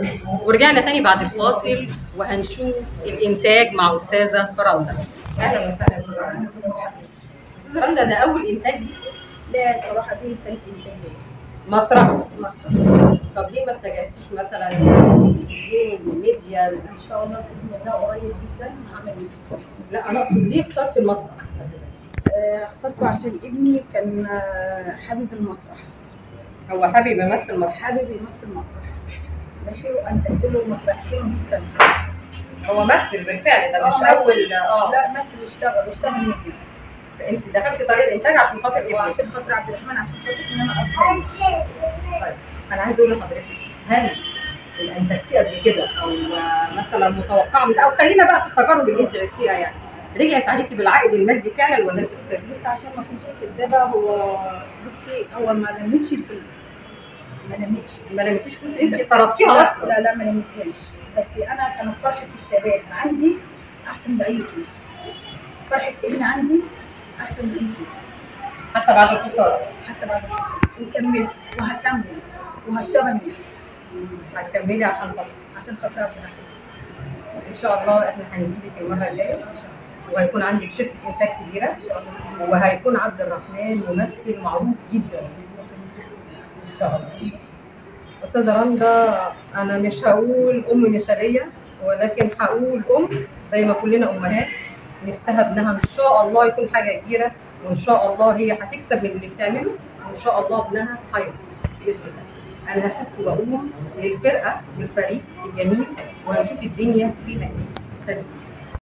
ورجعنا تاني بعد الفاصل وهنشوف الانتاج مع استاذه رندا اهلا وسهلا يا استاذه رندا استاذه رندا ده اول انتاج ليك؟ لا صراحة دي تالت إنتاجية مسرح مصر طب ليه ما اتجهتيش مثلا للتلفزيون الميديا إن شاء الله بإذن الله قريب جدا هعمل لا انا اقصد ليه اخترتي المسرح؟ آه، اخترته عشان ابني كان آه، حابب المسرح هو حابب يمثل مسرح حابب يمثل مسرح ماشي وأنتجت له مسرحتين جدا هو مثل بالفعل ده مش آه، اول اه لا مثل واشتغل واشتغل ميديا انت دخلتي طريق الانتاج عشان خاطر ابنك وعشان خاطر عبد الرحمن عشان خاطر ان انا اصغر طيب انا عايزه اقول لحضرتك هل انتجتيه قبل كده او مثلا متوقعه من ده او خلينا بقى في التجارب اللي انت عشتيها يعني رجعت عليكي بالعائد المادي فعلا ولا انت خسرتي؟ بصي عشان ما اكونش كدابه هو بصي هو ما لمتش الفلوس ما لمتش ما لميتيش فلوس انت صرفتيها اصلا لا لا ما لمتهاش بس انا كانت فرحه الشباب عندي احسن باي فلوس فرحه ابني عندي احسن باي فلوس حتى بعد الخساره حتى بعد الخسارة وكملت وهكمل وهشتغل هتكملي عشان خاطر عشان خاطر عبد الرحمن ان شاء الله احنا هنجيلك المره الجايه ان شاء الله وهيكون عندك شركه انتاج كبيره ان شاء الله وهيكون عبد الرحمن ممثل معروف جدا ان شاء الله استاذه رندا انا مش هقول ام مثاليه ولكن هقول ام زي ما كلنا امهات نفسها ابنها ان شاء الله يكون حاجه كبيره وان شاء الله هي هتكسب من اللي بتعمله وان شاء الله ابنها هيوصل باذن الله انا هسيبكم واقوم للفرقه والفريق الجميل وهنشوف الدنيا فيها ايه استنوا